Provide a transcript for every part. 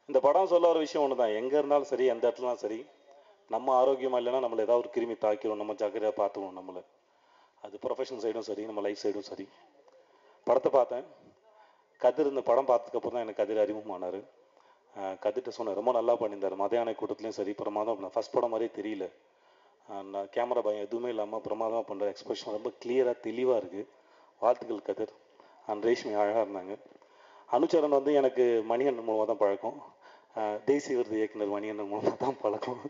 இந்த படம் சொல்ல ஒரு விஷயம் ஒன்று தான் எங்கே இருந்தாலும் சரி எந்த இடத்துலனாலும் சரி நம்ம ஆரோக்கியமாக இல்லைன்னா நம்மளை ஏதாவது ஒரு கிருமி தாக்கிடும் நம்ம ஜாக்கிரதையாக பார்த்துக்கணும் நம்மளை அது ப்ரொஃபஷனல் சைடும் சரி நம்ம லைஃப் சைடும் சரி படத்தை பார்த்தேன் கதிர் இந்த படம் பார்த்ததுக்கப்புறம் தான் எனக்கு கதிர் அறிமுகமானார் கதிர்கிட்ட சொன்னேன் ரொம்ப நல்லா பண்ணியிருந்தார் மதியான கூட்டத்துலையும் சரி பிரமாதம் ஃபஸ்ட் படம் மாதிரியே தெரியல ஆஹ் நான் கேமரா பயம் எதுவுமே இல்லாமல் பிரமாதமாக பண்ணுற எக்ஸ்பிரஷன் ரொம்ப கிளியராக தெளிவாக இருக்குது வாழ்த்துக்கள் கதிர் அண்ட் ரேஷ்மி அழகாக இருந்தாங்க அனுச்சரன் வந்து எனக்கு மணிகண்டன் மூலமாக தான் பழக்கம் ஆஹ் தேசிய விருது இயக்குனர் மணிகண்டன் மூலமாக தான் பழக்கம்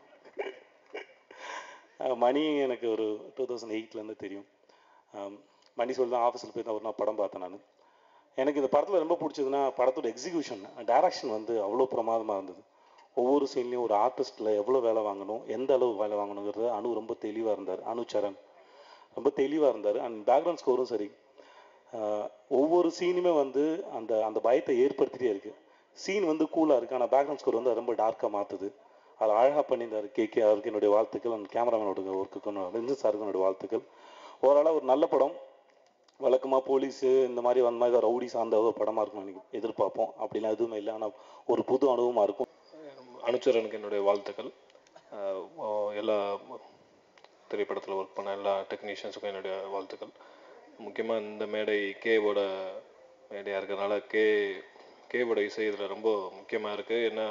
ஆஹ் மணி எனக்கு ஒரு டூ தௌசண்ட் எயிட்லேருந்து தெரியும் ஆம், மணி சொல்லி தான் ஆஃபீஸில் போய் தான் ஒரு நாள் படம் பார்த்தேன் நான் எனக்கு இந்த படத்தில் ரொம்ப பிடிச்சதுன்னா படத்தோட எக்ஸிகியூஷன் டைரக்ஷன் வந்து அவ்வளோ பிரமாதமாக இருந்தது ஒவ்வொரு சீன்லேயும் ஒரு ஆர்டிஸ்ட்டில் எவ்வளோ வேலை வாங்கணும் எந்த அளவு வேலை வாங்கணுங்கிறது அனு ரொம்ப தெளிவாக இருந்தார் அனுச்சரன் ரொம்ப தெளிவாக இருந்தார் அண்ட் பேக்ரவுண்ட் ஸ்கோரும் சரி ஆஹ் ஒவ்வொரு சீனுமே வந்து அந்த அந்த பயத்தை ஏற்படுத்திட்டே இருக்கு சீன் வந்து கூலாக இருக்கு ஆனால் பேக்ரவுண்ட் ஸ்கோர் வந்து அது ரொம்ப டார்க்காக மாற்றுது அதை அழகாக பண்ணியிருந்தார் கே கே அவருக்கு என்னுடைய வாழ்த்துக்கள் அந்த கேமராமேனோட ஒர்க்குக்கு ரஞ்சித் சாருக்கு என்னுடைய வாழ்த்துக்கள் ஓரளவு ஒரு நல்ல படம் வழக்கமாக போலீஸு இந்த மாதிரி வந்த மாதிரி ரவுடி சார்ந்த ஒரு படமாக இருக்கும் எனக்கு எதிர்பார்ப்போம் அப்படிலாம் எதுவுமே இல்லை ஆனால் ஒரு புது அனுபவமாக இருக்கும் அனுச்சரனுக்கு என்னுடைய வாழ்த்துக்கள் அஹ் ஓ- எல்லா திரைப்படத்தில் ஒர்க் பண்ண எல்லா டெக்னீஷியன்ஸுக்கும் என்னுடைய வாழ்த்துக்கள் முக்கியமாக இந்த மேடை கேவோட மேடையாக இருக்கிறதுனால கே கேவோட இசை இதில் ரொம்ப முக்கியமாக இருக்குது ஏன்னா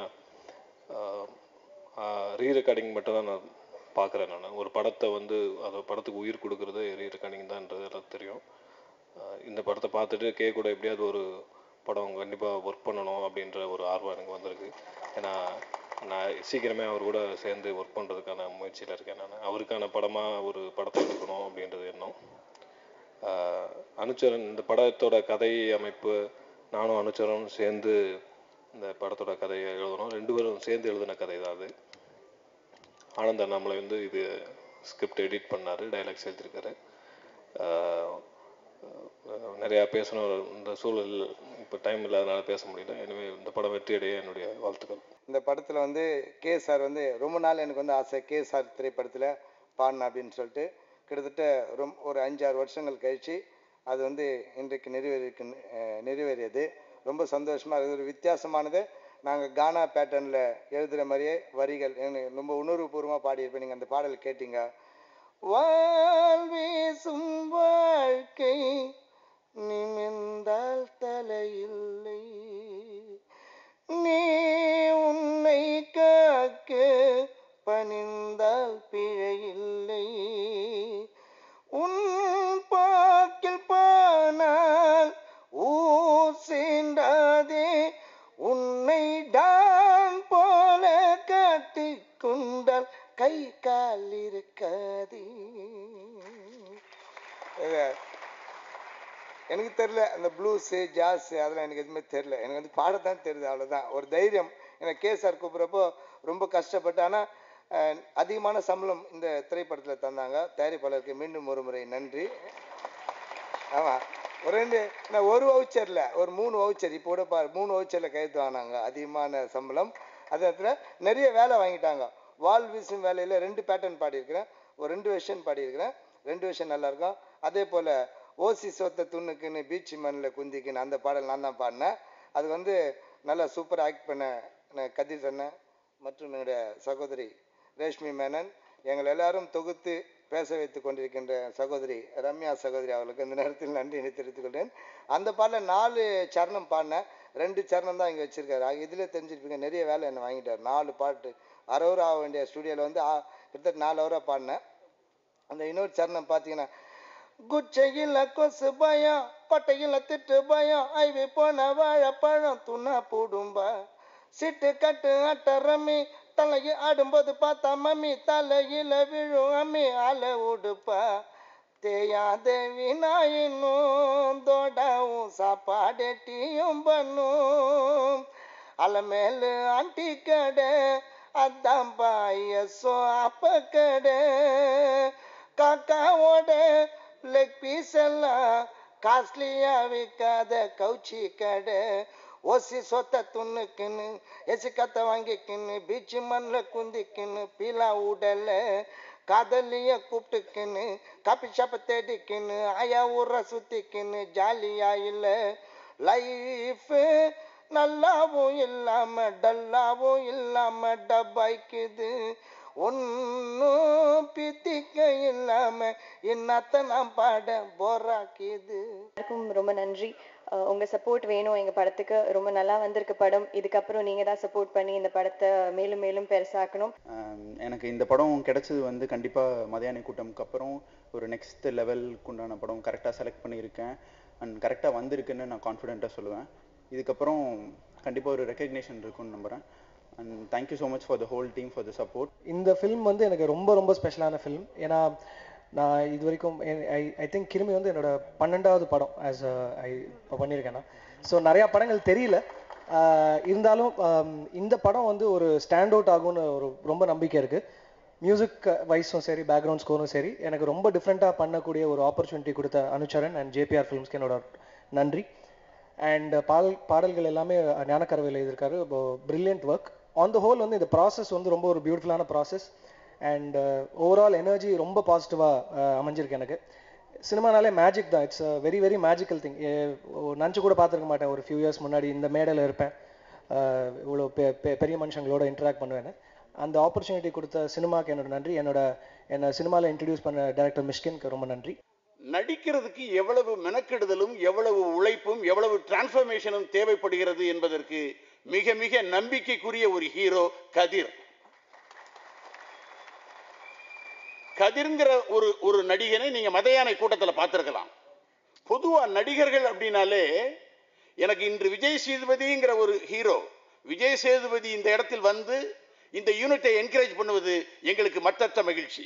ரீ ரெக்கார்டிங் மட்டும் தான் நான் பார்க்குறேன் நான் ஒரு படத்தை வந்து அந்த படத்துக்கு உயிர் கொடுக்குறது ரீ ரெக்கார்டிங் தான்ன்றது எல்லாம் தெரியும் அஹ் இந்த படத்தை பார்த்துட்டு கே கூட எப்படியாவது ஒரு படம் கண்டிப்பாக ஒர்க் பண்ணணும் அப்படின்ற ஒரு ஆர்வம் எனக்கு வந்திருக்கு ஏன்னா நான் சீக்கிரமே அவர் கூட சேர்ந்து ஒர்க் பண்ணுறதுக்கான முயற்சியில் இருக்கேன் நான் அவருக்கான படமாக ஒரு படத்தை எடுக்கணும் அப்படின்றது எண்ணம் ஆஹ் அனுச்சரன் இந்த படத்தோட கதை அமைப்பு நானும் அனுச்சரனும் சேர்ந்து இந்த படத்தோட கதையை எழுதணும் ரெண்டு பேரும் சேர்ந்து எழுதின கதை தான் அது ஆனந்த் அண்ணாமலை வந்து இது ஸ்கிரிப்ட் எடிட் பண்ணார் டைலாக்ஸ் எழுதியிருக்காரு ஆஹ் ஆஹ் நிறையா பேசணும் இந்த சூழல் இப்போ டைம் இல்லாதனால பேச முடியல எனவே இந்த படம் வெற்றி அடைய என்னுடைய வாழ்த்துக்கள் இந்த படத்தில் வந்து கே சார் வந்து ரொம்ப நாள் எனக்கு வந்து ஆசை கே சார் திரைப்படத்தில் பாடணும் அப்படின்னு சொல்லிட்டு கிட்டத்தட்ட ரொம்ப ஒரு அஞ்சாறு வருஷங்கள் கழித்து அது வந்து இன்றைக்கு நிறைவேறிக்கு நிறைவேறியது ரொம்ப சந்தோஷமாக இருக்குது ஒரு வித்தியாசமானது நாங்கள் கானா பேட்டர்னில் எழுதுகிற மாதிரியே வரிகள் எனக்கு ரொம்ப உணர்வுபூர்வமாக பாடியிருப்பேன் நீங்கள் அந்த பாடல் கேட்டீங்க வாழ்வீசும் வாழ்க்கை நிமிர்ந்தால் தலையில்லை நீ உன்னை காக்க பணிந்தால் பிழையில்லை உன் பாக்கில் பானால் ஊர் சீண்டாதே உன்னை டான் போல காட்டிக் கொண்டால் கை கால் இருக்காதே இது- எனக்கு தெரில அந்த ப்ளூஸு ஜாஸு அதெல்லாம் எனக்கு எதுவுமே தெரில எனக்கு வந்து பாடத்தான் தெரியுது அவ்வளோதான் ஒரு தைரியம் எனக்கு கே சார் கூப்பிட்றப்போ ரொம்ப கஷ்டப்பட்டு ஆனால் அதிகமான சம்பளம் இந்த திரைப்படத்தில் தந்தாங்க தயாரிப்பாளருக்கு மீண்டும் ஒரு முறை நன்றி ஆமாம் ஒரு ரெண்டு நான் ஒரு வவுச்சரில் ஒரு மூணு வவுச்சர் இப்போ கூட பாரு மூணு வவுச்சரில் கையெழுத்து வாங்கினாங்க அதிகமான சம்பளம் அதே நேரத்தில் நிறைய வேலை வாங்கிட்டாங்க வால் வீசும் வேலையில் ரெண்டு பேட்டர்ன் பாடியிருக்கிறேன் ஒரு ரெண்டு வெர்ஷன் பாடியிருக்கிறேன் ரெண்டு வெர்ஷன் நல்லா இருக்கும் அதே போல் ஓசி சொத்த துண்ணுக்குன்னு பீச் மண்ணில் குந்திக்குன்னு அந்த பாடல் நான் தான் பாடினேன் அது வந்து நல்லா சூப்பர் ஆக்ட் பண்ண நான் கதிர் அண்ணன் மற்றும் என்னுடைய சகோதரி ரேஷ்மி மேனன் எங்கள் எல்லாரும் தொகுத்து பேச வைத்துக் கொண்டிருக்கின்ற சகோதரி ரம்யா சகோதரி அவர்களுக்கு இந்த நேரத்தில் நன்றி தெரிவித்துக் கொள்கிறேன் அந்த பாடல நாலு சரணம் பாடினேன் ரெண்டு சரணம் தான் இங்கே வச்சிருக்காரு ஆக இதில் தெரிஞ்சிருப்பீங்க நிறைய வேலை என்ன வாங்கிட்டார் நாலு பாட்டு அரை ஹவர் ஆக வேண்டிய ஸ்டுடியோவில் வந்து ஆ- கிட்டத்தட்ட நாலு ஹவராக பாடினேன் அந்த இன்னொரு சரணம் பார்த்தீங்கன்னா குச்சையில் கொசு பயம் கொட்டையில் திட்டு பயம் ஐவி போன வாழைப்பழம் துணா போடும்பா சிட்டு கட்டு அட்ட ரம்மி தலையை ஆடும்போது பார்த்தா மம்மி தலையில விழும் அம்மி அல உடுப்பா தேயாத வினாயினும் தோடாவும் சாப்பாடு டீயும் பண்ணும் அல மேல ஆண்டி கடை அதான் பாயசோ அப்ப கடை காக்காவோட லெக் பீஸ் எல்லாம் காஸ்ட்லியா விற்காத கவுச்சி கடை ஓசி சொத்த துண்ணுக்குன்னு எசி கத்த வாங்கிக்கின்னு பீச்சு மண்ணில் குந்திக்கின்னு பீலா உடல காதலிய கூப்பிட்டுக்கின்னு காப்பி ஷாப்பை தேடிக்கின்னு ஆயா ஊரை சுத்திக்கின்னு ஜாலியா இல்லை லைஃப் நல்லாவும் இல்லாம டல்லாவும் இல்லாம டப்பாய்க்குது ஒன்னும் பித்திக்க இல்லாம என்னத்த நான் பாட போராக்கிது எல்லாருக்கும் ரொம்ப நன்றி அஹ் உங்க சப்போர்ட் வேணும் எங்க படத்துக்கு ரொம்ப நல்லா வந்திருக்கு படம் இதுக்கப்புறம் நீங்க தான் சப்போர்ட் பண்ணி இந்த படத்தை மேலும் மேலும் பெருசாக்கணும் ஆம், எனக்கு இந்த படம் கிடைச்சது வந்து கண்டிப்பாக மதியான கூட்டம்க்கு அப்புறம் ஒரு நெக்ஸ்ட் லெவலுக்கு உண்டான படம் கரெக்டாக செலக்ட் பண்ணியிருக்கேன் அண்ட் கரெக்டாக வந்திருக்குன்னு நான் கான்ஃபிடென்ட்டாக சொல்லுவேன் இதுக்கப்புறம் கண்டிப்பாக ஒரு ரெக்கக்னேஷன் இருக்கும்னு நம்புகிறேன் and thank you so much for the whole team for the support இந்த ஃபிலிம் வந்து எனக்கு ரொம்ப ரொம்ப ஸ்பெஷலான ஃபிலிம் ஏன்னா நான் இது வரைக்கும் ஐ ஐ திங்க் கிருமி வந்து என்னோட பன்னெண்டாவது படம் ஆஸ் ஐ இப்போ பண்ணியிருக்கேன் நான் ஸோ நிறையா படங்கள் தெரியல ஆஹ் இருந்தாலும் ஆம், இந்த படம் வந்து ஒரு ஸ்டாண்ட் அவுட் ஆகும்னு ஒரு ரொம்ப நம்பிக்கை இருக்குது மியூசிக் வைஸும் சரி பேக்ரவுண்ட் ஸ்கோரும் சரி எனக்கு ரொம்ப டிஃப்ரெண்ட்டாக பண்ணக்கூடிய ஒரு ஆப்பர்ச்சுனிட்டி கொடுத்த அனுச்சரன் அண்ட் ஜேபிஆர் ஃபிலிம்ஸ்க்கு என்னோட நன்றி அண்ட் பாடல் பாடல்கள் எல்லாமே ஞானக்கரவையில் எழுதியிருக்காரு brilliant work on the whole வந்து இந்த ப்ராசஸ் வந்து ரொம்ப ஒரு பியூட்டிஃபுல்லான ப்ராசஸ் அண்ட் ஓவரால் எனர்ஜி ரொம்ப பாசிட்டிவாக அமைஞ்சிருக்கு எனக்கு சினிமானாலே மேஜிக் தான் it's very very magical thing நினச்சி கூட பார்த்துருக்க மாட்டேன் ஒரு ஃபியூ இயர்ஸ் முன்னாடி இந்த மேடையில் இருப்பேன் அஹ் இவ்வளோ பெ- பெ- பெரிய மனுஷங்களோட இன்டராக்ட் பண்ணுவேன்னு அந்த ஆப்பர்ச்சுனிட்டி கொடுத்த சினிமாக்கு என்னோட நன்றி என்னோட என்னை சினிமாவில் இன்ட்ரடியூஸ் பண்ண டைரக்டர் மிஷ்கின்க்கு ரொம்ப நன்றி நடிக்கிறதுக்கு எவ்வளவு மெனக்கெடுதலும் எவ்வளவு உழைப்பும் எவ்வளவு டிரான்ஸ்ஃபர்மேஷனும் தேவைப்படுகிறது என்பதற்கு மிக மிக நம்பிக்கைக்குரிய ஒரு ஹீரோ கதிர் கதிர்ங்கிற ஒரு ஒரு நடிகனை நீங்க மதையானை கூட்டத்தில் பார்த்திருக்கலாம் பொதுவா நடிகர்கள் அப்படின்னாலே எனக்கு இன்று விஜய் சேதுபதிங்கிற ஒரு ஹீரோ விஜய் சேதுபதி இந்த இடத்தில் வந்து இந்த யூனிட்டை என்கரேஜ் பண்ணுவது எங்களுக்கு மற்றற்ற மகிழ்ச்சி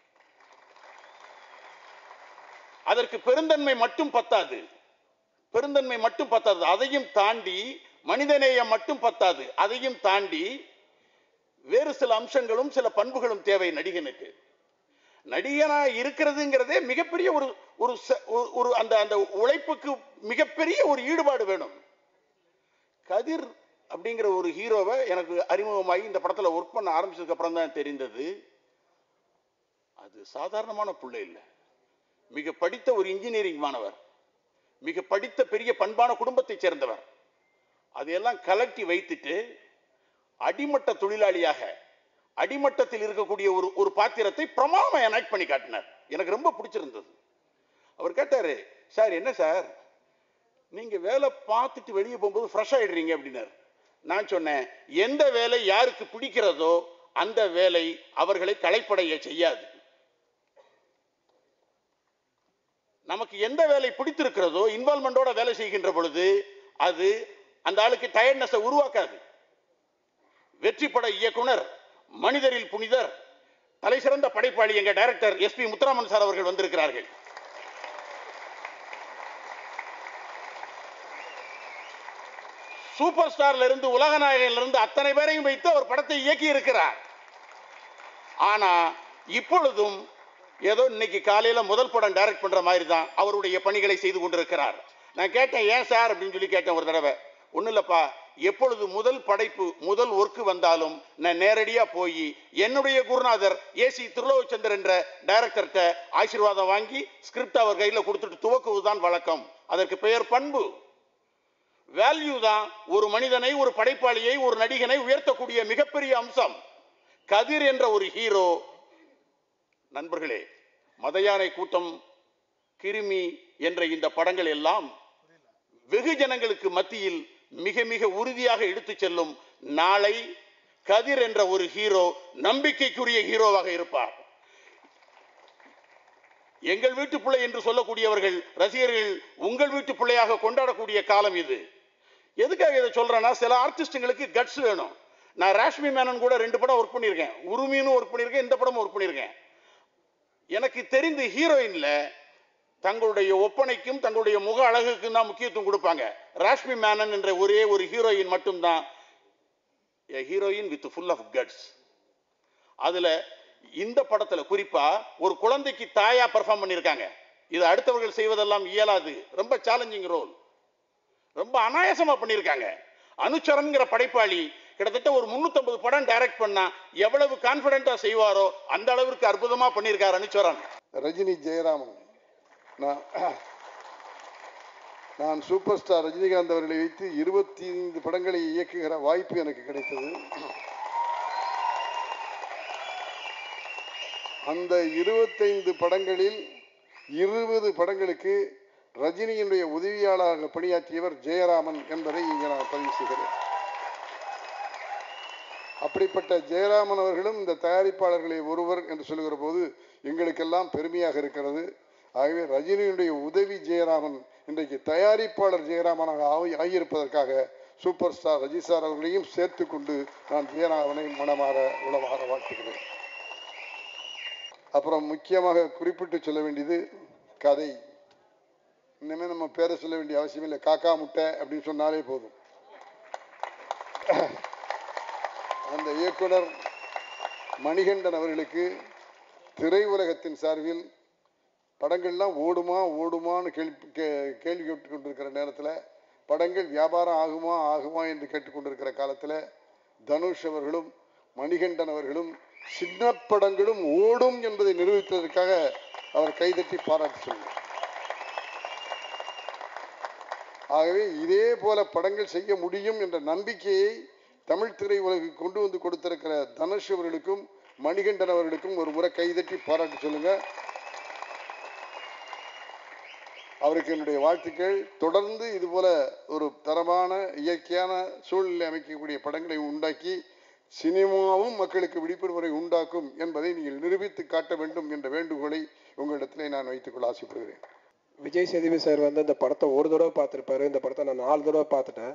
அதற்கு பெருந்தன்மை மட்டும் பத்தாது பெருந்தன்மை மட்டும் பத்தாது அதையும் தாண்டி மனிதநேயம் மட்டும் பத்தாது அதையும் தாண்டி வேறு சில அம்சங்களும் சில பண்புகளும் தேவை நடிகனுக்கு நடிகனா இருக்கிறதுங்கிறதே மிகப்பெரிய ஒரு ஒரு ச- ஒரு- ஒரு அந்த அந்த உழைப்புக்கு மிகப்பெரிய ஒரு ஈடுபாடு வேணும் கதிர் அப்படிங்கிற ஒரு ஹீரோவை எனக்கு அறிமுகமாகி இந்த படத்துல ஒர்க் பண்ண ஆரம்பிச்சதுக்கு அப்புறம் தான் தெரிந்தது அது சாதாரணமான புள்ளை இல்லை மிக படித்த ஒரு இன்ஜினியரிங் மாணவர் மிக படித்த பெரிய பண்பான குடும்பத்தைச் சேர்ந்தவர் அதையெல்லாம் கலட்டி வைத்துட்டு அடிமட்ட தொழிலாளியாக அடிமட்டத்தில் இருக்கக்கூடிய ஒரு ஒரு பாத்திரத்தை பிரமாதமா எனாக்ட் பண்ணி காட்டினார் எனக்கு ரொம்ப பிடிச்சிருந்தது அவர் கேட்டாரு சார் என்ன சார் நீங்க வேலை பார்த்துட்டு வெளியே போகும்போது ஃப்ரெஷ் ஆயிடுறீங்க அப்படின்னாரு நான் சொன்னேன் எந்த வேலை யாருக்கு பிடிக்கிறதோ அந்த வேலை அவர்களை களைப்படைய செய்யாது நமக்கு எந்த வேலை பிடித்திருக்கிறதோ இன்வால்மெண்டோட வேலை செய்கின்ற பொழுது அது அந்த ஆளுக்கு டயர்ட்னஸை உருவாக்காது வெற்றி பட இயக்குனர் மனிதரில் புனிதர் தலை சிறந்த படைப்பாளி எங்க director S P Muthuraman sir அவர்கள் வந்திருக்கிறார்கள் சூப்பர் ஸ்டார்ல இருந்து உலகநாயகன்ல இருந்து அத்தனை பேரையும் வைத்து அவர் படத்தை இயக்கி இருக்கிறார் ஆனா இப்பொழுதும் ஏதோ இன்னைக்கு காலையில முதல் படம் டைரக்ட் பண்ற மாதிரி தான் அவருடைய பணிகளை செய்து கொண்டிருக்கிறார் நான் கேட்டேன் ஏன் சார் அப்படின்னு சொல்லி கேட்டேன் ஒரு தடவை ஒண்ணும் இல்லப்பா எப்பொழுது முதல் படைப்பு முதல் ஒர்க்கு வந்தாலும் நான் நேரடியா போய் என்னுடைய குருநாதர் ஏசி திருலோகச்சந்தர் என்ற டைரக்டர்கிட்ட ஆசீர்வாதம் வாங்கி ஸ்கிரிப்ட் அவர் கையில கொடுத்துட்டு துவக்குவதுதான் வழக்கம் அதற்கு பெயர் பண்பு வேல்யூ தான் ஒரு மனிதனை ஒரு படைப்பாளியை ஒரு நடிகனை உயர்த்தக்கூடிய மிகப்பெரிய அம்சம் கதிர் என்ற ஒரு ஹீரோ நண்பர்களே மதயானை கூட்டம் கிருமி என்ற இந்த படங்கள் எல்லாம் வெகு ஜனங்களுக்கு மத்தியில் மிக மிக உறுதியாக எடுத்துச் செல்லும் நாளை கதிர் என்ற ஒரு ஹீரோ நம்பிக்கைக்குரிய ஹீரோவாக இருப்பார் எங்கள் வீட்டு பிள்ளை என்று சொல்லக்கூடியவர்கள் ரசிகர்கள் உங்கள் வீட்டு பிள்ளையாக கொண்டாடக்கூடிய காலம் இது எதுக்காக இதை சொல்றேன்னா சில ஆர்டிஸ்டுங்களுக்கு கட்ஸ் வேணும் நான் ராஷ்மி மேனன் கூட ரெண்டு படம் ஒர்க் பண்ணியிருக்கேன் உருமின்னு ஒர்க் பண்ணியிருக்கேன் இந்த படமும் ஒர்க் பண்ணியிருக்கேன் எனக்கு தெரிந்து ஹீரோயின்ல தங்களுடைய ஒப்பனைக்கும் தங்களுடைய முக அழகுக்கும் தான் முக்கியத்துவம் கொடுப்பாங்க ராஷ்மி மேனன் என்ற ஒரே ஒரு ஹீரோயின் மட்டும்தான் heroine with full of guts அதுல இந்த படத்துல குறிப்பா ஒரு குழந்தைக்கு தாயா பெர்ஃபார்ம் பண்ணியிருக்காங்க இது அடுத்தவர்கள் செய்வதெல்லாம் இயலாது ரொம்ப சேலஞ்சிங் ரோல் ரொம்ப அனாயாசமா பண்ணியிருக்காங்க அனுச்சரன்கிற படைப்பாளி கிட்டத்தட்ட ஒரு 350 படம் டைரக்ட் பண்ணா எவ்வளவு கான்பிடண்டா செய்வாரோ அந்த அளவிற்கு அற்புதமா பண்ணியிருக்காரு அனுச்சரன் ரஜினி ஜெயராமன் நான் நான் சூப்பர் ஸ்டார் ரஜினிகாந்த் அவர்களை வைத்து இருபத்தி ஐந்து படங்களை இயக்குகிற வாய்ப்பு எனக்கு கிடைத்தது அந்த இருபத்தைந்து படங்களில் இருபது படங்களுக்கு ரஜினியினுடைய உதவியாளராக பணியாற்றியவர் ஜெயராமன் என்பதை இங்கே நான் பதிவு செய்கிறேன் அப்படிப்பட்ட ஜெயராமன் அவர்களும் இந்த தயாரிப்பாளர்களை ஒருவர் என்று சொல்லுகிற போது எங்களுக்கெல்லாம் பெருமையாக இருக்கிறது ஆகவே ரஜினியுடைய உதவி ஜெயராமன் இன்றைக்கு தயாரிப்பாளர் ஜெயராமனாக ஆகி- ஆகியிருப்பதற்காக சூப்பர் ஸ்டார் ரஜி சார் அவர்களையும் சேர்த்து கொண்டு நான் ஜெயராமனை மனமாற உளமாற வாழ்த்துகிறேன் அப்புறம் முக்கியமாக குறிப்பிட்டு சொல்ல வேண்டியது கதை இனிமேல் நம்ம பேரை சொல்ல வேண்டிய அவசியம் இல்லை காக்கா முட்டை அப்படின்னு சொன்னாலே போதும் அந்த இயக்குனர் மணிகண்டன் அவர்களுக்கு திரையுலகத்தின் சார்பில் படங்கள்லாம் ஓடுமா ஓடுமான்னு கேள்வி கே- கேள்வி கேட்டு கொண்டிருக்கிற நேரத்தில் படங்கள் வியாபாரம் ஆகுமா ஆகுமா என்று கேட்டுக்கொண்டிருக்கிற காலத்தில் தனுஷ் அவர்களும் மணிகண்டன் அவர்களும் சின்ன படங்களும் ஓடும் என்பதை நிரூபித்ததற்காக அவர் கைதட்டி பாராட்டு சொல்லுங்கள் ஆகவே இதே போல படங்கள் செய்ய முடியும் என்ற நம்பிக்கையை தமிழ் திரையுலகுக்கு கொண்டு வந்து கொடுத்திருக்கிற தனுஷ் அவர்களுக்கும் மணிகண்டன் அவர்களுக்கும் ஒரு முறை கைதட்டி பாராட்டு சொல்லுங்க அவருக்கு என்னுடைய வாழ்த்துக்கள் தொடர்ந்து இது போல ஒரு தரமான இயற்கையான சூழ்நிலை அமைக்கக்கூடிய படங்களை உண்டாக்கி சினிமாவும் மக்களுக்கு விழிப்புணர்வை உண்டாக்கும் என்பதை நீங்கள் நிரூபித்து காட்ட வேண்டும் என்ற வேண்டுகோளை உங்களிடத்திலே நான் வைத்துக் கொள்ள ஆசைப்படுகிறேன் விஜய் சேதுபதி சார் வந்து இந்த படத்தை ஒரு தடவை பார்த்துருப்பாரு இந்த படத்தை நான் நாலு தடவை பார்த்துட்டேன்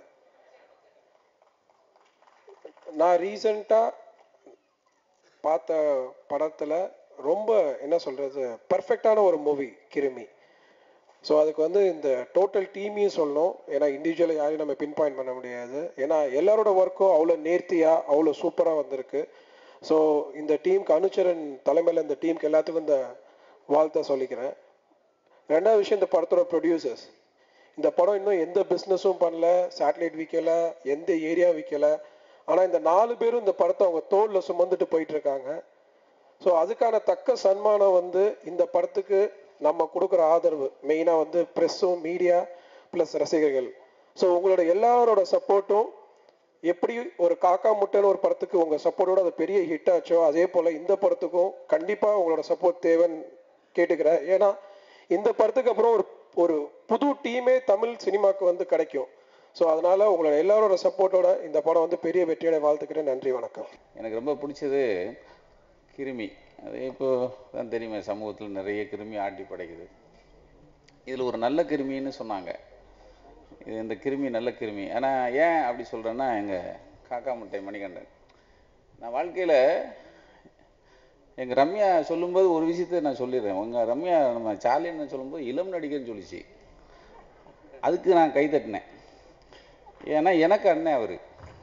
நான் ரீசண்டாக பார்த்த படத்தில் ரொம்ப என்ன சொல்கிறது பர்ஃபெக்டான ஒரு மூவி கிருமி ஸோ அதுக்கு வந்து இந்த டோட்டல் டீமையும் சொல்லணும் ஏன்னா இண்டிவிஜுவலாக யாரையும் நம்ம பின் பாயிண்ட் பண்ண முடியாது ஏன்னா எல்லாரோட ஒர்க்கும் அவ்வளோ நேர்த்தியாக அவ்வளோ சூப்பராக வந்திருக்கு ஸோ இந்த டீமுக்கு அனுச்சரன் தலைமையில் இந்த டீமுக்கு எல்லாத்துக்கும் இந்த வாழ்த்தை சொல்லிக்கிறேன் ரெண்டாவது விஷயம் இந்த படத்தோட ப்ரொடியூசர்ஸ் இந்த படம் இன்னும் எந்த பிஸ்னஸும் பண்ணல சேட்டலைட் விற்கல எந்த ஏரியா விற்கல ஆனால் இந்த நாலு பேரும் இந்த படத்தை அவங்க தோளில் சுமந்துட்டு போயிட்டு இருக்காங்க ஸோ அதுக்கான தக்க சன்மானம் வந்து இந்த படத்துக்கு நம்ம கொடுக்குற ஆதரவு மெயினாக வந்து ப்ரெஸ்ஸும் மீடியா ப்ளஸ் ரசிகர்கள் ஸோ உங்களோட எல்லாரோட சப்போர்ட்டும் எப்படி ஒரு காக்கா முட்டைன்னு ஒரு படத்துக்கு உங்கள் சப்போர்ட்டோட அது பெரிய ஹிட் ஆச்சோ அதே போல் இந்த படத்துக்கும் கண்டிப்பாக உங்களோட சப்போர்ட் தேவைன்னு கேட்டுக்கிறேன் ஏன்னா இந்த படத்துக்கு அப்புறம் ஒரு ஒரு புது டீமே தமிழ் சினிமாக்கு வந்து கிடைக்கும் ஸோ அதனால உங்களோட எல்லாரோட சப்போர்ட்டோட இந்த படம் வந்து பெரிய வெற்றியோட வாழ்த்துக்கிறேன் நன்றி வணக்கம் எனக்கு ரொம்ப பிடிச்சது கிருமி அது இப்போ தான் தெரியுமே சமூகத்தில் நிறைய கிருமி ஆட்டி படைக்குது இதில் ஒரு நல்ல கிருமின்னு சொன்னாங்க இது இந்த கிருமி நல்ல கிருமி ஆனால் ஏன் அப்படி சொல்கிறேன்னா எங்கள் காக்கா முட்டை மணிகண்டன் நான் வாழ்க்கையில் எங்கள் ரம்யா சொல்லும்போது ஒரு விஷயத்த நான் சொல்லிடுறேன் உங்கள் ரம்யா நம்ம சாலின்னு சொல்லும்போது இளம் நடிகர்னு சொல்லிச்சு அதுக்கு நான் கை தட்டினேன் ஏன்னா எனக்கு அண்ணன் அவர்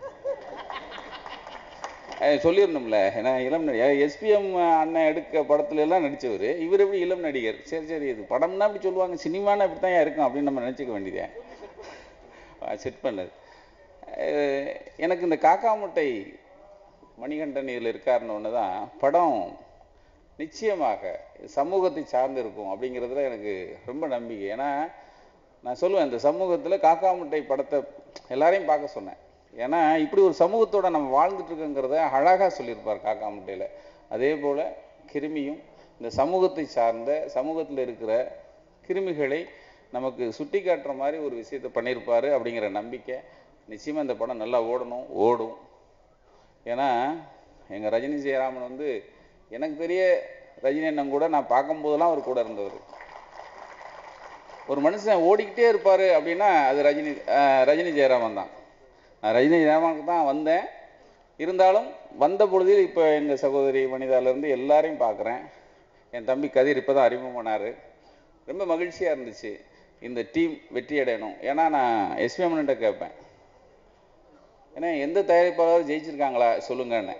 சொல்லிடணும்ல ஏன்னா இளம் நடிகர் எஸ்பிஎம் அண்ணன் எடுக்க படத்துல எல்லாம் நடிச்சவர் இவர் எப்படி இளம் நடிகர் சரி சரி இது படம்னா அப்படி சொல்லுவாங்க சினிமானா இப்படி தான் இருக்கும் அப்படின்னு நம்ம நினச்சிக்க வேண்டியதே செட் பண்ணது அஹ் எனக்கு இந்த காக்கா முட்டை மணிகண்டன் இதில் இருக்காருன்னு ஒன்று தான் படம் நிச்சயமாக சமூகத்தை சார்ந்து இருக்கும் அப்படிங்கிறதுல எனக்கு ரொம்ப நம்பிக்கை ஏன்னா நான் சொல்லுவேன் இந்த சமூகத்தில் காக்கா முட்டை படத்தை எல்லாரையும் பார்க்க சொன்னேன் ஏன்னா இப்படி ஒரு சமூகத்தோட நம்ம வாழ்ந்துட்டு இருக்கோங்கிறத அழகாக சொல்லியிருப்பார் காக்கா முட்டையில் அதே போல் கிருமியும் இந்த சமூகத்தை சார்ந்த சமூகத்தில் இருக்கிற கிருமிகளை நமக்கு சுட்டி காட்டுற மாதிரி ஒரு விஷயத்தை பண்ணியிருப்பாரு அப்படிங்கிற நம்பிக்கை நிச்சயமாக இந்த படம் நல்லா ஓடணும் ஓடும் ஏன்னா எங்கள் ரஜினி ஜெயராமன் வந்து எனக்கு தெரிய ரஜினி அண்ணன் கூட நான் பார்க்கும்போதெல்லாம் அவர் கூட இருந்தவர் ஒரு மனுஷன் ஓடிக்கிட்டே இருப்பார் அப்படின்னா அது ரஜினி அஹ், ரஜினி ஜெயராமன் தான் நான் ரஜினி ஜெயராமனுக்கு தான் வந்தேன் இருந்தாலும் வந்த பொழுதில் இப்போ எங்கள் சகோதரி வனிதாலேருந்து எல்லாரையும் பார்க்குறேன் என் தம்பி கதிர் இப்போ தான் அறிமுகம் பண்ணார் ரொம்ப மகிழ்ச்சியாக இருந்துச்சு இந்த டீம் வெற்றி அடையணும் ஏன்னா நான் எஸ்பிஎம்கிட்ட கேட்பேன் ஏன்னா எந்த தயாரிப்பாளர் ஜெயிச்சிருக்காங்களா சொல்லுங்கன்னு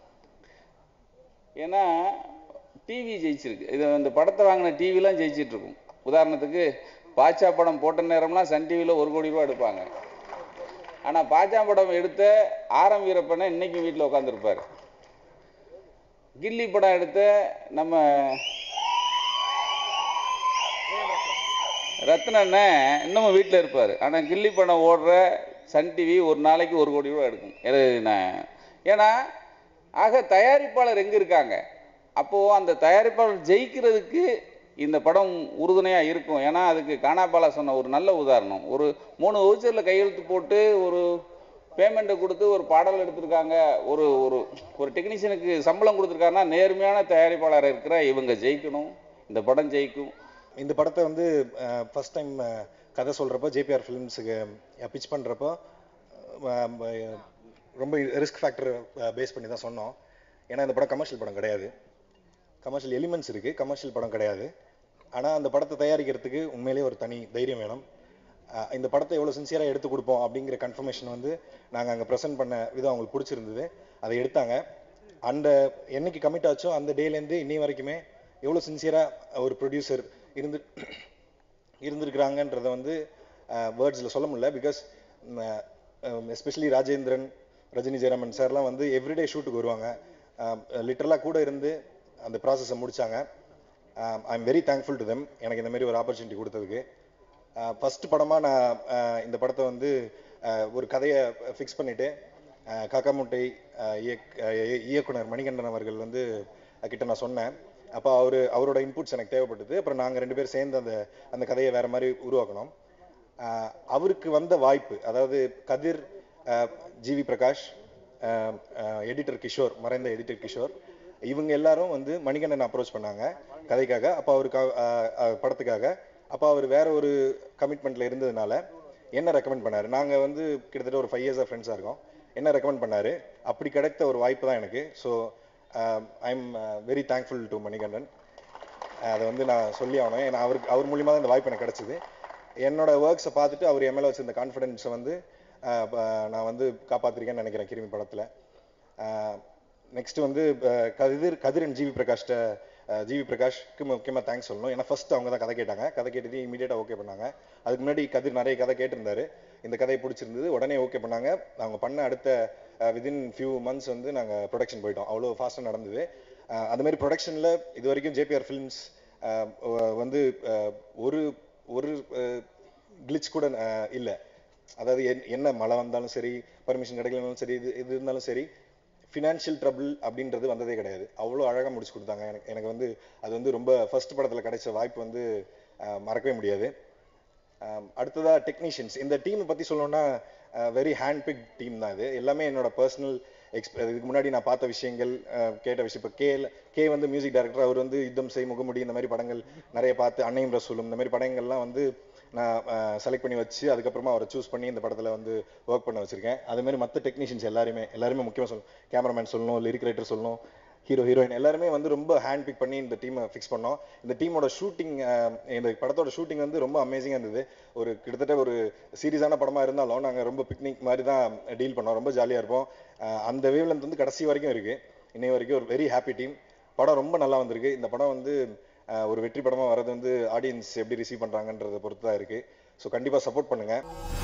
ஏன்னா டிவி ஜெயிச்சிருக்கு இது இந்த படத்தை வாங்கின டிவிலாம் ஜெயிச்சிட்டு இருக்கும் உதாரணத்துக்கு பாட்சா படம் போட்ட நேரம்லாம் சன் டிவியில் ஒரு கோடி ரூபா எடுப்பாங்க ஆனால் பாட்சா படம் எடுத்த ஆரம் வீரப்பனை இன்னைக்கு வீட்டில் உட்காந்துருப்பார் கில்லி படம் எடுத்த நம்ம ரத்ன அண்ணன் இன்னமும் வீட்டில் இருப்பார் ஆனால் கில்லி படம் ஓடுற சன் டிவி ஒரு நாளைக்கு ஒரு கோடி ரூபா எடுக்கும் எனக்கு நான் ஏன்னா ஆக தயாரிப்பாளர் எங்கே இருக்காங்க அப்போது அந்த தயாரிப்பாளர் ஜெயிக்கிறதுக்கு இந்த படம் உறுதுணையாக இருக்கும் ஏன்னா அதுக்கு கானாபாலா சொன்ன ஒரு நல்ல உதாரணம் ஒரு மூணு வவுச்சரில் கையெழுத்து போட்டு ஒரு பேமெண்ட்டை கொடுத்து ஒரு பாடல் எடுத்திருக்காங்க ஒரு ஒரு ஒரு டெக்னீஷியனுக்கு சம்பளம் கொடுத்துருக்காங்கன்னா நேர்மையான தயாரிப்பாளர் இருக்கிற இவங்க ஜெயிக்கணும் இந்த படம் ஜெயிக்கும் இந்த படத்தை வந்து ஃபர்ஸ்ட் டைம் கதை சொல்கிறப்போ ஜேபிஆர் ஃபிலிம்ஸுக்கு பிச் பண்ணுறப்போ ரொம்ப ரிஸ்க் ஃபேக்டர் பேஸ் பண்ணி தான் சொன்னோம் ஏன்னா இந்த படம் கமர்ஷியல் படம் கிடையாது கமர்ஷியல் எலிமெண்ட்ஸ் இருக்குது கமர்ஷியல் படம் கிடையாது ஆனால் அந்த படத்தை தயாரிக்கிறதுக்கு உண்மையிலேயே ஒரு தனி தைரியம் வேணும் அஹ் இந்த படத்தை எவ்வளோ சின்சியராக எடுத்து கொடுப்போம் அப்படிங்கிற கன்ஃபர்மேஷன் வந்து நாங்கள் அங்கே ப்ரெசென்ட் பண்ண விதம் அவங்களுக்கு பிடிச்சிருந்தது அதை எடுத்தாங்க அந்த என்னைக்கு கமிட் ஆச்சோ அந்த டேலேருந்து இன்னி வரைக்குமே எவ்வளோ சின்சியராக ஒரு ப்ரொடியூசர் இருந்து இருந்திருக்கிறாங்கன்றத வந்து வேர்ட்ஸில் சொல்ல முடியல பிகாஸ் எஸ்பெஷலி ராஜேந்திரன் ரஜினி ஜெயராமன் சார்லாம் வந்து எவ்ரிடே ஷூட்டுக்கு வருவாங்க லிட்டரலாக கூட இருந்து அந்த ப்ராசஸை முடிச்சாங்க I am very thankful to them எனக்கு இந்த மாதிரி ஒரு ஆப்பர்ச்சுனிட்டி கொடுத்ததுக்கு ஃபர்ஸ்ட் படமாக நான் அஹ், இந்த படத்தை வந்து அஹ், ஒரு கதையை ஃபிக்ஸ் பண்ணிட்டு அஹ், காக்கா முட்டை அஹ், இயக்- அஹ், இய- இயக்குனர் மணிகண்டன் அவர்கள் வந்து அஹ், கிட்ட நான் சொன்னேன் அப்போ அவர் அவரோட இன்புட்ஸ் எனக்கு தேவைப்பட்டது அப்புறம் நாங்கள் ரெண்டு பேரும் சேர்ந்து அந்த அந்த கதையை வேற மாதிரி உருவாக்கணும் அஹ், அவருக்கு வந்த வாய்ப்பு அதாவது கதிர் அஹ், ஜிவி பிரகாஷ் எடிட்டர் கிஷோர் மறைந்த எடிட்டர் கிஷோர் இவங்க எல்லாரும் வந்து மணிகண்டன் அப்ரோச் பண்ணாங்க கதைக்காக அப்போ அவருக்கு அஹ், அஹ், படத்துக்காக அப்போ அவர் வேற ஒரு கமிட்மெண்ட்ல இருந்ததுனால என்ன ரெக்கமெண்ட் பண்ணாரு நாங்கள் வந்து கிட்டத்தட்ட ஒரு ஃபைவ் இயர்ஸாக ஃப்ரெண்ட்ஸாக இருக்கோம் என்ன ரெக்கமெண்ட் பண்ணாரு அப்படி கிடைத்த ஒரு வாய்ப்பு தான் எனக்கு so I am very thankful to Manikandan அதை வந்து நான் சொல்லி ஆகணும் ஏன்னா அவருக்கு அவர் மூலியமா தான் இந்த வாய்ப்பு எனக்கு கிடைச்சது என்னோட ஒர்க்ஸை பார்த்துட்டு அவர் என் மேலே வச்சிருந்த கான்ஃபிடென்ஸை வந்து அஹ், ப- நான் வந்து காப்பாத்திருக்கேன்னு நினைக்கிறேன் கிருமி படத்தில் நெக்ஸ்ட் வந்து அஹ், கதிர் கதிரன் ஜிவி பிரகாஷ்ட அஹ், ஜிவி பிரகாஷ்க்கு முக்கியமாக தேங்க்ஸ் சொல்லணும் ஏன்னா ஃபர்ஸ்ட் அவங்க தான் கதை கேட்டாங்க கதை கேட்டுட்டு இமீடியட்டாக ஓகே பண்ணாங்க அதுக்கு முன்னாடி கதிர் நிறைய கதை கேட்டிருந்தாரு இந்த கதையை பிடிச்சிருந்தது உடனே ஓகே பண்ணாங்க அவங்க பண்ண அடுத்த விதின் ஃபியூ மந்த்ஸ் வந்து நாங்கள் ப்ரொடக்ஷன் போயிட்டோம் அவ்வளோ ஃபாஸ்ட்டாக நடந்தது அஹ், அது மாதிரி ப்ரொடக்ஷனில் இது வரைக்கும் ஜேபிஆர் ஃபிலிம்ஸ் வந்து அஹ், ஒரு ஒரு கிளிச் கூட இல்லை அதாவது என்- என்ன மழை வந்தாலும் சரி பர்மிஷன் கிடைக்கலனாலும் சரி இது இது இருந்தாலும் சரி ஃபினான்ஷியல் ட்ரபிள் அப்படின்றது வந்ததே கிடையாது அவ்வளோ அழகாக முடிச்சு கொடுத்தாங்க எனக்கு எனக்கு வந்து அது வந்து ரொம்ப ஃபர்ஸ்ட் படத்தில் கிடைச்ச வாய்ப்பு வந்து அஹ், மறக்கவே முடியாது ஆம், அடுத்ததா டெக்னீஷியன்ஸ் இந்த டீமை பற்றி சொல்லணும்னா வெரி ஹேண்ட் பிக் டீம் தான் இது எல்லாமே என்னோட பர்சனல் எக்ஸ்ப இதுக்கு முன்னாடி நான் பார்த்த விஷயங்கள் அஹ், கேட்ட விஷயம் இப்போ கே கே வந்து மியூசிக் டைரக்டர் அவர் வந்து யுத்தம் செய் முகமுடி இந்த மாதிரி படங்கள் நிறைய பார்த்து அன்னையும் ரசூலும் இந்த மாதிரி படங்கள்லாம் வந்து நான் செலக்ட் பண்ணி வச்சு அதுக்கப்புறமா அவரை சூஸ் பண்ணி இந்த படத்தில் வந்து ஒர்க் பண்ண வச்சிருக்கேன் அது மாதிரி மற்ற டெக்னீஷியன்ஸ் எல்லாருமே எல்லாருமே முக்கியமாக சொல்லணும் கேமராமேன் சொல்லணும் லிரிக் ரைட்டர் சொல்லணும் ஹீரோ ஹீரோயின் எல்லாருமே வந்து ரொம்ப ஹேண்ட் பிக் பண்ணி இந்த டீமை ஃபிக்ஸ் பண்ணோம் இந்த டீமோட ஷூட்டிங் இந்த படத்தோட ஷூட்டிங் வந்து ரொம்ப அமேசிங்காக இருந்தது ஒரு கிட்டத்தட்ட ஒரு சீரியஸான படமாக இருந்தாலும் நாங்கள் ரொம்ப பிக்னிக் மாதிரி தான் டீல் பண்ணோம் ரொம்ப ஜாலியாக இருப்போம் அஹ் அந்த வேவ்லென்த் வந்து கடைசி வரைக்கும் இருக்குது இன்னை வரைக்கும் ஒரு வெரி ஹாப்பி டீம் படம் ரொம்ப நல்லா வந்திருக்கு இந்த படம் வந்து அஹ் ஒரு வெற்றி படமாக வர்றது வந்து ஆடியன்ஸ் எப்படி ரிசீவ் பண்ணுறாங்கன்றதை பொறுத்து தான் இருக்குது ஸோ கண்டிப்பாக சப்போர்ட் பண்ணுங்கள்